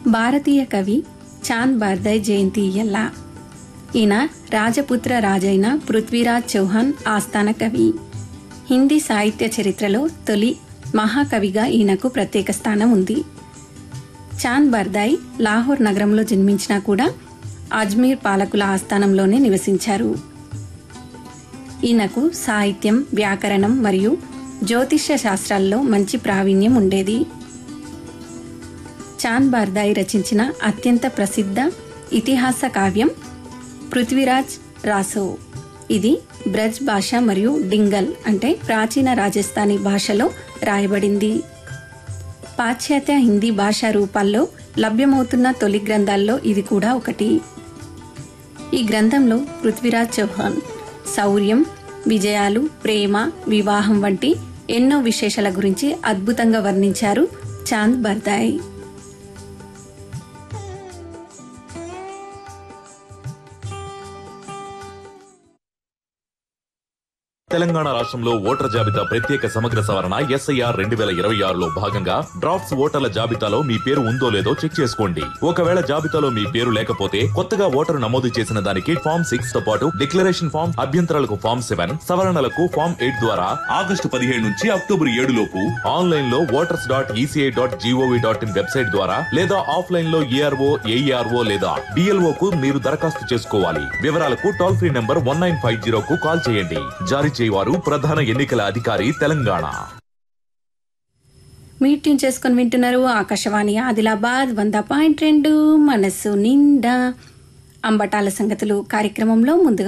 భారతీయ కవి చాంద్ బార్దయ్ జయంతి ఇయ్యల్ల ఈయన రాజపుత్ర రాజైన పృథ్వీరాజ్ చౌహాన్ ఆస్థాన కవి హిందీ సాహిత్య చరిత్రలో తొలి మహాకవిగా ఈయనకు ప్రత్యేక స్థానం ఉంది చాంద్ బర్దాయ్ లాహోర్ నగరంలో జన్మించినా కూడా అజ్మీర్ పాలకుల ఆస్థానంలోనే నివసించారు ఈయనకు సాహిత్యం వ్యాకరణం మరియు జ్యోతిష్య శాస్త్రాల్లో మంచి ప్రావీణ్యం ఉండేది చాంద్ బార్దాయ్ రచించిన అత్యంత ప్రసిద్ధ ఇతిహాస కావ్యం పృథ్వీరాజ్ రాసో ఇది బ్రజ్ భాష మరియు డింగల్ అంటే ప్రాచీన రాజస్థానీ భాషలో రాయబడింది పాశ్చాత్య హిందీ భాషా రూపాల్లో లభ్యమవుతున్న తొలి గ్రంథాల్లో ఇది కూడా ఒకటి ఈ గ్రంథంలో పృథ్వీరాజ్ చౌహాన్ శౌర్యం విజయాలు ప్రేమ వివాహం వంటి ఎన్నో విశేషాల గురించి అద్భుతంగా వర్ణించారు చాంద్ బర్దాయ్ తెలంగాణ రాష్ట్రంలో ఓటర్ జాబితా ప్రత్యేక సమగ్ర సవరణ ఎస్ఐఆర్ రెండు వేల ఇరవై ఆరులో భాగంగా డ్రాఫ్ట్స్ ఓటర్ల జాబితాలో మీ పేరు ఉందో లేదో చెక్ చేసుకోండి ఒకవేళ జాబితాలో మీ పేరు లేకపోతే కొత్తగా ఓటరు నమోదు చేసిన దానికి ఫామ్ సిక్స్ తో పాటు డిక్లరేషన్ ఫామ్ అభ్యంతరాలకు ఫామ్ సెవెన్ సవరణలకు ఫామ్ ఎయిట్ ద్వారా ఆగస్టు పదిహేడు నుంచి అక్టోబర్ ఏడు లోపు ఆన్లైన్ లో voters dot E C I dot G O V dot in website ద్వారా లేదా ఆఫ్లైన్ లో ఏఆర్ఓ ఏఈఆర్ఓ లేదా డిఎల్ఓ కు మీరు దరఖాస్తు చేసుకోవాలి వివరాలకు toll free number one nine five zero కు కాల్ చేయండి జారీ చేయవారు ప్రధాన ఎన్నికల అధికారి తెలంగాణ మీరు ట్యూన్ చేసుకొని వింటున్నారు ఆకాశవాణి ఆదిలాబాద్ వంద పాయింట్ రెండు మనస్సు నిండా అంబటాల సంగతులు కార్యక్రమంలో ముందుగా